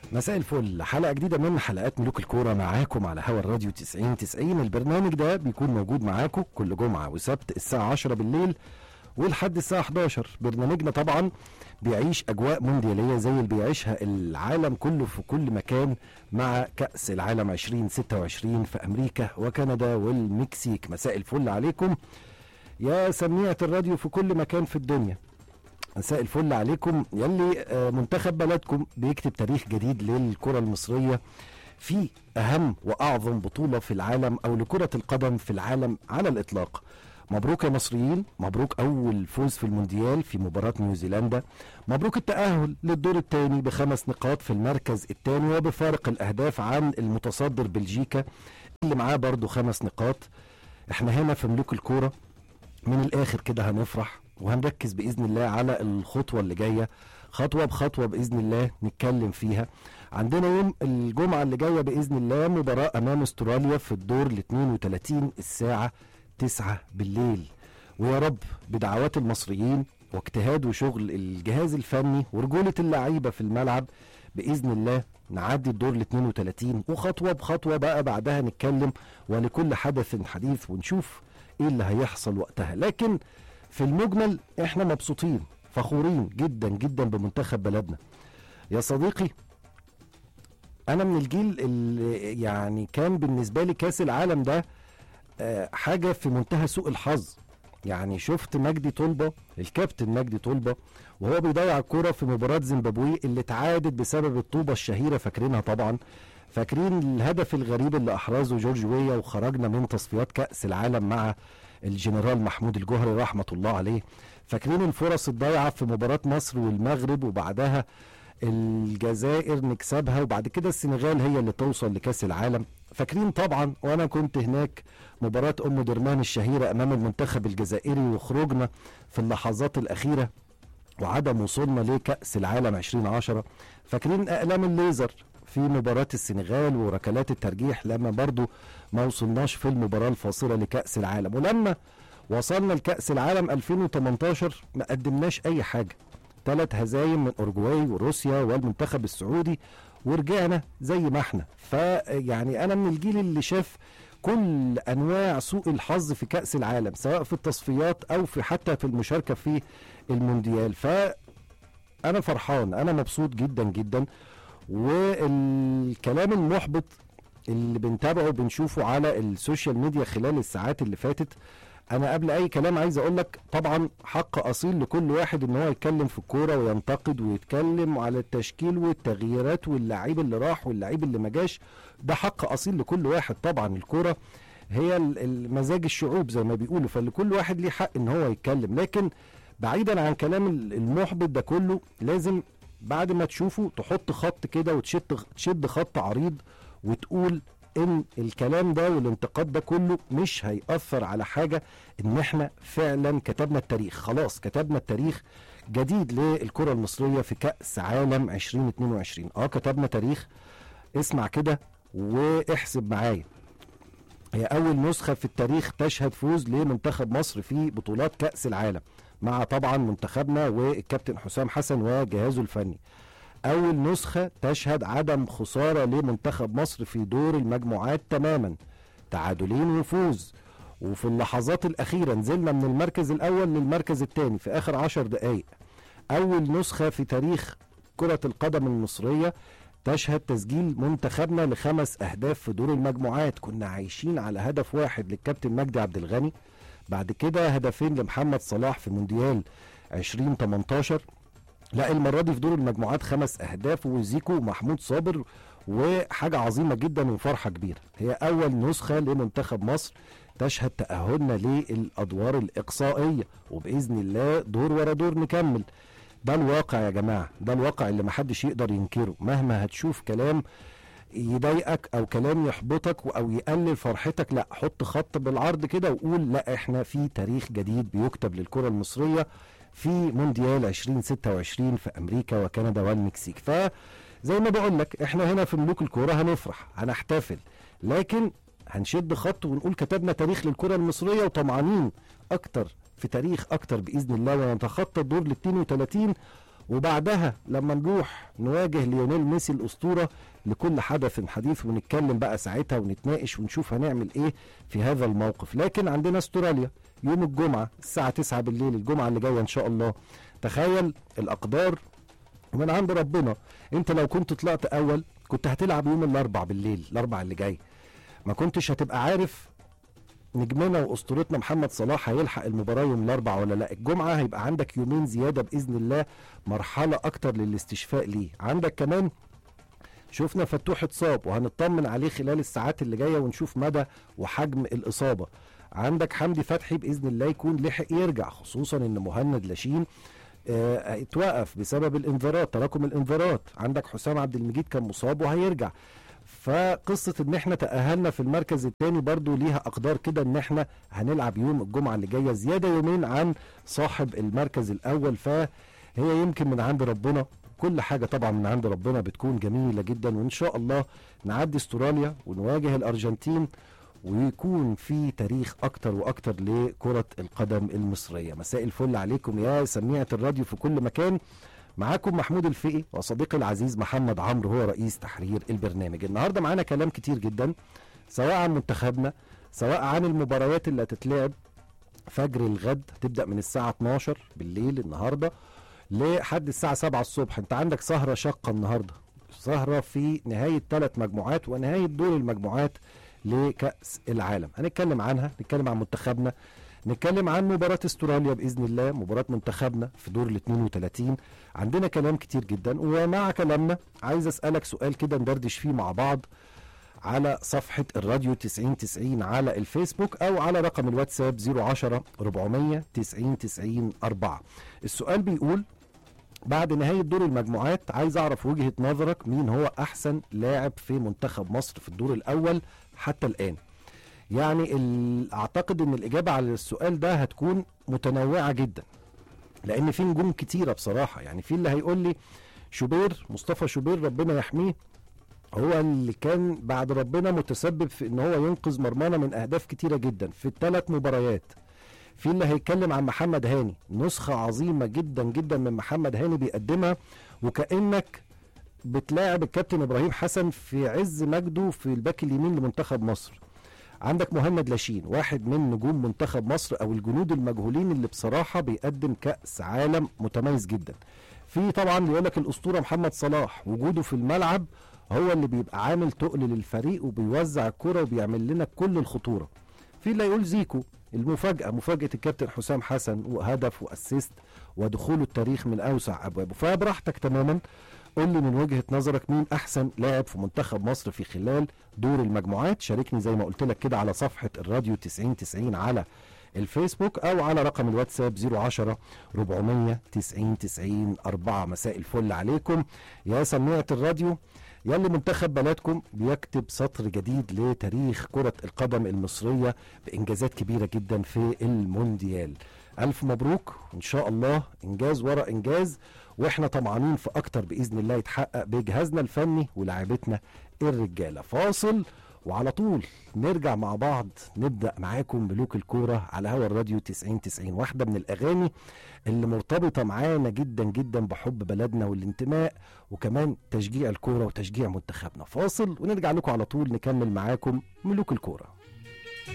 مساء الفل حلقة جديدة من حلقات ملوك الكورة معاكم على هوا الراديو 90 90 البرنامج ده بيكون موجود معاكم كل جمعة وسبت الساعة 10 بالليل ولحد الساعة 11 برنامجنا طبعا بيعيش أجواء مونديالية زي اللي بيعيشها العالم كله في كل مكان مع كأس العالم 2026 في أمريكا وكندا والمكسيك مساء الفل عليكم يا سميعة الراديو في كل مكان في الدنيا مساء الفل عليكم يلي آه، منتخب بلدكم بيكتب تاريخ جديد للكرة المصرية في أهم وأعظم بطولة في العالم أو لكرة القدم في العالم على الإطلاق مبروك يا مصريين مبروك أول فوز في المونديال في مباراة نيوزيلندا مبروك التأهل للدور الثاني بخمس نقاط في المركز الثاني وبفارق الأهداف عن المتصدر بلجيكا اللي معاه برضو خمس نقاط احنا هنا في ملوك الكورة من الاخر كده هنفرح وهنركز باذن الله على الخطوه اللي جايه خطوه بخطوه باذن الله نتكلم فيها عندنا يوم الجمعه اللي جايه باذن الله مباراه امام استراليا في الدور ال 32 الساعه 9 بالليل ويا رب بدعوات المصريين واجتهاد وشغل الجهاز الفني ورجوله اللعيبه في الملعب باذن الله نعدي الدور ال 32 وخطوه بخطوه بقى بعدها نتكلم ولكل حدث حديث ونشوف ايه اللي هيحصل وقتها لكن في المجمل احنا مبسوطين فخورين جدا جدا بمنتخب بلدنا يا صديقي انا من الجيل اللي يعني كان بالنسبه لي كاس العالم ده آه، حاجه في منتهى سوء الحظ يعني شفت مجدي طلبه الكابتن مجدي طلبه وهو بيضيع الكوره في مباراه زيمبابوي اللي اتعادت بسبب الطوبه الشهيره فاكرينها طبعا فاكرين الهدف الغريب اللي احرزه جورج ويا وخرجنا من تصفيات كاس العالم مع الجنرال محمود الجوهري رحمه الله عليه فاكرين الفرص الضايعه في مباراه مصر والمغرب وبعدها الجزائر نكسبها وبعد كده السنغال هي اللي توصل لكاس العالم فاكرين طبعا وانا كنت هناك مباراه ام درمان الشهيره امام المنتخب الجزائري وخروجنا في اللحظات الاخيره وعدم وصولنا لكاس العالم 2010 فاكرين اقلام الليزر في مباراة السنغال وركلات الترجيح لما برضو ما وصلناش في المباراة الفاصلة لكأس العالم ولما وصلنا لكأس العالم 2018 ما قدمناش أي حاجة ثلاث هزايم من أورجواي وروسيا والمنتخب السعودي ورجعنا زي ما احنا فيعني أنا من الجيل اللي شاف كل أنواع سوء الحظ في كأس العالم سواء في التصفيات أو في حتى في المشاركة في المونديال فأنا فرحان أنا مبسوط جدا جدا والكلام المحبط اللي بنتابعه بنشوفه على السوشيال ميديا خلال الساعات اللي فاتت انا قبل اي كلام عايز اقول لك طبعا حق اصيل لكل واحد ان هو يتكلم في الكوره وينتقد ويتكلم على التشكيل والتغييرات واللعيب اللي راح واللعيب اللي ما جاش ده حق اصيل لكل واحد طبعا الكوره هي ال- المزاج الشعوب زي ما بيقولوا فلكل واحد ليه حق ان هو يتكلم لكن بعيدا عن كلام ال- المحبط ده كله لازم بعد ما تشوفه تحط خط كده وتشد تشد خط عريض وتقول ان الكلام ده والانتقاد ده كله مش هيأثر على حاجة ان احنا فعلا كتبنا التاريخ خلاص كتبنا التاريخ جديد للكرة المصرية في كأس عالم 2022 اه كتبنا تاريخ اسمع كده واحسب معايا هي أول نسخة في التاريخ تشهد فوز لمنتخب مصر في بطولات كأس العالم مع طبعا منتخبنا والكابتن حسام حسن وجهازه الفني أول نسخة تشهد عدم خسارة لمنتخب مصر في دور المجموعات تماما تعادلين وفوز وفي اللحظات الأخيرة نزلنا من المركز الأول للمركز الثاني في آخر عشر دقايق أول نسخة في تاريخ كرة القدم المصرية تشهد تسجيل منتخبنا لخمس أهداف في دور المجموعات كنا عايشين على هدف واحد للكابتن مجدي عبد الغني بعد كده هدفين لمحمد صلاح في مونديال 2018 لا المره دي في دور المجموعات خمس اهداف وزيكو ومحمود صابر وحاجه عظيمه جدا وفرحه كبيره هي اول نسخه لمنتخب مصر تشهد تاهلنا للادوار الاقصائيه وباذن الله دور ورا دور نكمل ده الواقع يا جماعه ده الواقع اللي محدش يقدر ينكره مهما هتشوف كلام يضايقك او كلام يحبطك او يقلل فرحتك لا حط خط بالعرض كده وقول لا احنا في تاريخ جديد بيكتب للكره المصريه في مونديال 2026 في امريكا وكندا والمكسيك فزي ما بقول لك احنا هنا في ملوك الكوره هنفرح هنحتفل لكن هنشد خط ونقول كتبنا تاريخ للكره المصريه وطمعانين اكتر في تاريخ اكتر باذن الله ونتخطى الدور ال 32 وبعدها لما نروح نواجه ليونيل ميسي الاسطوره لكل حدث حديث ونتكلم بقى ساعتها ونتناقش ونشوف هنعمل ايه في هذا الموقف لكن عندنا استراليا يوم الجمعه الساعه 9 بالليل الجمعه اللي جايه ان شاء الله تخيل الاقدار ومن عند ربنا انت لو كنت طلعت اول كنت هتلعب يوم الاربع بالليل الاربع اللي جاي ما كنتش هتبقى عارف نجمنا واسطورتنا محمد صلاح هيلحق المباراه يوم الاربع ولا لا الجمعه هيبقى عندك يومين زياده باذن الله مرحله اكتر للاستشفاء ليه عندك كمان شفنا فتوح اتصاب وهنطمن عليه خلال الساعات اللي جايه ونشوف مدى وحجم الاصابه عندك حمدي فتحي باذن الله يكون لحق يرجع خصوصا ان مهند لاشين اه اتوقف بسبب الانذارات تراكم الانذارات عندك حسام عبد المجيد كان مصاب وهيرجع فقصة ان احنا تأهلنا في المركز الثاني برضو ليها اقدار كده ان احنا هنلعب يوم الجمعة اللي جاية زيادة يومين عن صاحب المركز الاول فهي يمكن من عند ربنا كل حاجة طبعا من عند ربنا بتكون جميلة جدا وان شاء الله نعدي استراليا ونواجه الارجنتين ويكون في تاريخ اكتر واكتر لكرة القدم المصرية مساء الفل عليكم يا سميعة الراديو في كل مكان معاكم محمود الفقي وصديقي العزيز محمد عمرو هو رئيس تحرير البرنامج النهارده معانا كلام كتير جدا سواء عن منتخبنا سواء عن المباريات اللي هتتلعب فجر الغد هتبدا من الساعه 12 بالليل النهارده لحد الساعه 7 الصبح انت عندك سهره شاقه النهارده سهره في نهايه ثلاث مجموعات ونهايه دور المجموعات لكاس العالم هنتكلم عنها نتكلم عن منتخبنا نتكلم عن مباراة استراليا بإذن الله مباراة منتخبنا في دور ال 32 عندنا كلام كتير جدا ومع كلامنا عايز أسألك سؤال كده ندردش فيه مع بعض على صفحة الراديو 9090 على الفيسبوك أو على رقم الواتساب 010 400 90 90 4 السؤال بيقول بعد نهاية دور المجموعات عايز أعرف وجهة نظرك مين هو أحسن لاعب في منتخب مصر في الدور الأول حتى الآن يعني اعتقد ان الاجابه على السؤال ده هتكون متنوعه جدا لان في نجوم كتيره بصراحه يعني في اللي هيقول لي شوبير مصطفى شوبير ربنا يحميه هو اللي كان بعد ربنا متسبب في ان هو ينقذ مرمانا من اهداف كتيره جدا في الثلاث مباريات في اللي هيتكلم عن محمد هاني نسخه عظيمه جدا جدا من محمد هاني بيقدمها وكانك بتلاعب الكابتن ابراهيم حسن في عز مجده في الباك اليمين لمنتخب مصر عندك مهند لاشين واحد من نجوم منتخب مصر او الجنود المجهولين اللي بصراحه بيقدم كاس عالم متميز جدا في طبعا اللي يقول لك الاسطوره محمد صلاح وجوده في الملعب هو اللي بيبقى عامل تقل للفريق وبيوزع الكره وبيعمل لنا كل الخطوره في اللي يقول زيكو المفاجاه مفاجاه الكابتن حسام حسن وهدف واسيست ودخول التاريخ من اوسع ابوابه فبراحتك تماما قول لي من وجهه نظرك مين احسن لاعب في منتخب مصر في خلال دور المجموعات شاركني زي ما قلت لك كده على صفحه الراديو 9090 على الفيسبوك او على رقم الواتساب 010 490 90 4 مساء الفل عليكم يا سميعه الراديو يلي منتخب بلدكم بيكتب سطر جديد لتاريخ كرة القدم المصرية بإنجازات كبيرة جدا في المونديال ألف مبروك إن شاء الله إنجاز ورا إنجاز واحنا طمعانين في اكتر باذن الله يتحقق بجهازنا الفني ولاعيبتنا الرجاله فاصل وعلى طول نرجع مع بعض نبدا معاكم ملوك الكوره على هوا الراديو 90 90 واحده من الاغاني اللي مرتبطه معانا جدا جدا بحب بلدنا والانتماء وكمان تشجيع الكوره وتشجيع منتخبنا فاصل ونرجع لكم على طول نكمل معاكم ملوك الكوره